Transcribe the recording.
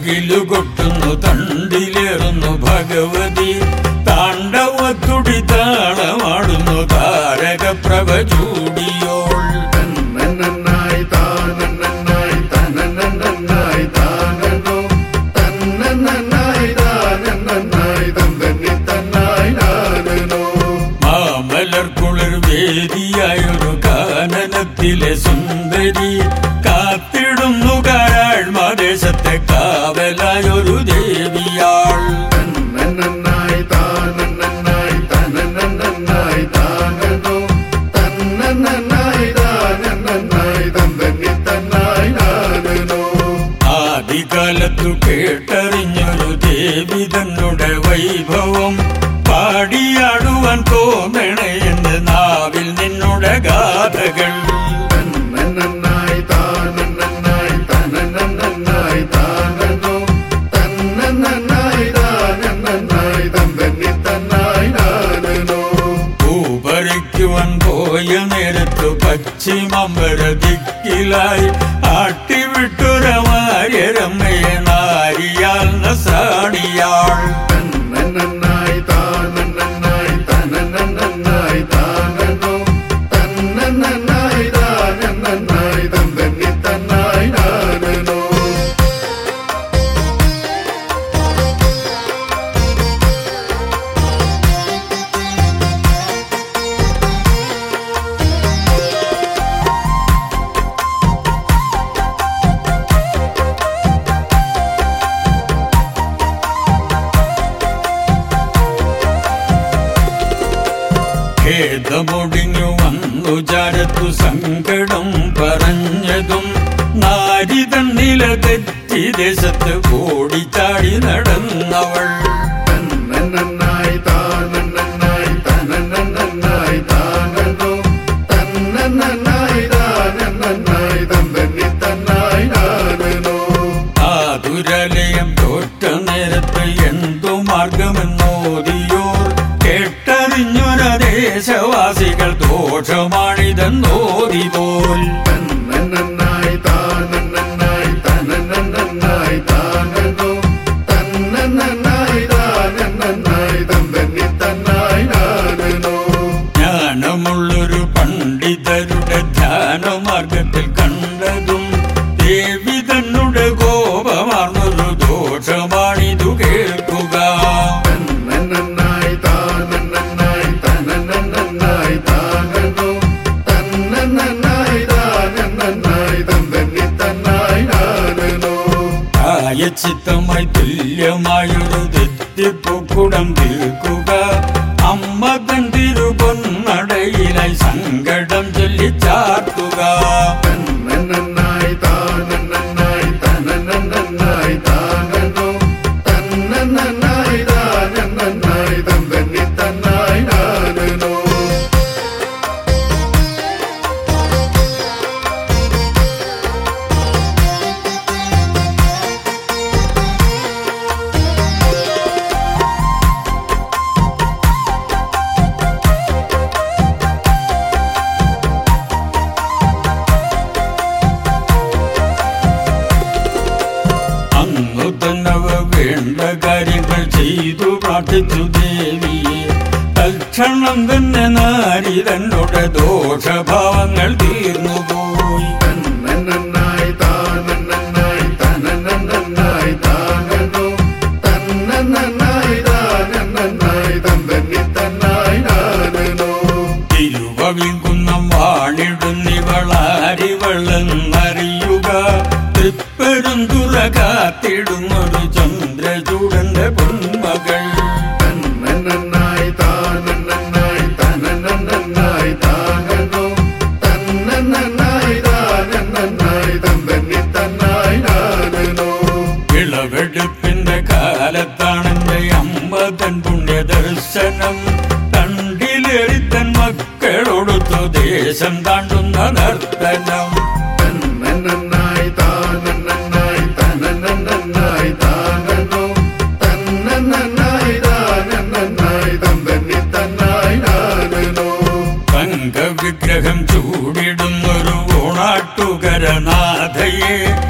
തകിലു കൊട്ടുന്നു തണ്ടിലേറുന്നു ഭഗവതി താണ്ഡവത്തുടി താളമാടുന്നു താരകപ്രഭ ചൂടിയോൾ തന്നന്നന്നായി താനന്നന്നായി തനനന്നന്നായി താനനോ തന്നന്നന്നായി താനന്നന്നായി തന്തന്നി തന്നായി നാനനോ മാമലർ കുളിർ വേദിയായൊരു കാനനത്തിലെ സുന്ദരി കാത്തിടുന്നു കാരാൾ മാദേശത്തെ കാവലായൊരു ദേവിയാൾ തന്നന്നന്നായി താനന്നന്നായി തനനന്നന്നായി താനനോ തന്നന്നന്നായി താനന്നന്നായി തന്തന്നി തന്നായി നാനനോ ആദികാലത്തു കേട്ടറിഞ്ഞൊരു ദേവി തന്നുടെ വൈഭവം പാടിയാടുവാൻ തോന്നണേ എന്ന് നാവിൽ നിന്നുടെ ഗാഥകൾ തന്നന്നന്നായി താനന്നന്നായി തനനന്നന്നായി താനനോ തന്നന്നന്നായി താനന്നന്നായി തന്തന്നി തന്നായി നാനനോ പൂപറിക്കുവാൻ പോയ നേരത്തു പശ്ചിമമ്പര ദിക്കിലായി ആട്ടിവിട്ടുരമാര്യരമ്മയെ നാരിയാൽ നസാണിയാൾ തന്നന്നന്നായി താനന്നന്നായി തനനന്നന്നായി താനനോ തന്നന്നന്നായി താനന്നന്നായി തന്തന്നി തന്നായി നാനനോ ഖേദമൊടിഞ്ഞു വന്നു ചരത്തു സങ്കടം പറഞ്ഞതും നാരി തന്നില തെറ്റി ദേശത്ത് ഓടിച്ചാടി നടന്നവൾ തന്നന്നന്നായി താനന്നന്നായി തനനന്നന്നായി താനനോ തന്നന്നന്നായി താനന്നന്നായി തന്തന്നി തന്നായി നാനനോ ആതുരലയം തോറ്റ നേരത്ത് എന്തു മാർഗമെന്നോദിയോർ കേട്ടറിഞ്ഞൊരദേശവാസികൾ ദോഷമാണിതെന്നോതി പോൽ തന്നന്നന്നായി താനന്നന്നായി തനനന്നന്നായി താനനോ തന്നന്നന്നായി താനന്നന്നായി തന്തന്നി തന്നായി നാനനോ ജ്ഞാനമുള്ളൊരു പണ്ഡിതരുടെ ധ്യാനമാർഗത്തിൽ കണ്ടതും ദേവി തന്നുടെ കോപമാർന്നൊരു ദോഷമാണിതു കേൾക്കുക തന്നന്നന്നായി താനന്നന്നായി തനനന്നന്നായി താനനോ തന്നന്നന്നായി താനന്നന്നായി തന്തന്നി തന്നായി നാനനോ പ്രായച്ചിത്തമായി തുല്യമായൊരു തെറ്റിപ്പുക്കുടം തീർക്കുക അമ്മ തന്തിരു പൊന്നടയിലായി സങ്കടം ചൊല്ലി ചാർത്തുക തന്നന്നന്നായി താനന്നന്നായി തനനന്നന്നായി താനനോ തന്നന്നന്നായി താനന്നന്നായി തന്തന്നി തന്നായി നാനനോ അന്നു തന്നവ വേണ്ട കാര്യങ്ങൾ ചെയ്തു പ്രാർത്ഥിച്ചു ദേവിയെ തൽക്ഷണം തന്നെ നാരി തന്നോട് ദോഷഭാവങ്ങൾ തീർന്നുപോയി തന്നന്നന്നായി താനന്നന്നായി തനനന്നന്നായി താനനോ തന്നന്നന്നായി താനന്നന്നായി തന്തന്നി തന്നായി നാനനോ തിരുവവിങ്കുന്നം വാണിടുന്നിവളാരിവളെന്നറിയുക തൃപ്പെരുന്തുറ കാത്തിടുന്നൊരു ചന്ദ്രചൂടന്റെ പൊന്മകൾ തന്നന്നന്നായി താനന്നന്നായി തനനന്നന്നായി താനനോ തന്നന്നന്നായി താനന്നന്നായി തന്തന്നി തന്നായി നാനനോ വിളവെടുപ്പിന്റെ കാലത്താണെന്റെ അമ്മ തൻ പുണ്യ ദർശനം കണ്ടിലേറിത്തൻ മക്കളോടൊത്തു ദേശം താണ്ടുന്ന നർത്തനം തന്നന്നന്നായി താനന്നന്നായി തനനന്നന്നായി താനനോ തന്നന്നന്നായി താനന്നന്നായി തന്തന്നി തന്നായി നാനനോ തങ്കവിഗ്രഹം ചൂടിടുന്നൊരു ഓണാട്ടുകരനാഥയെ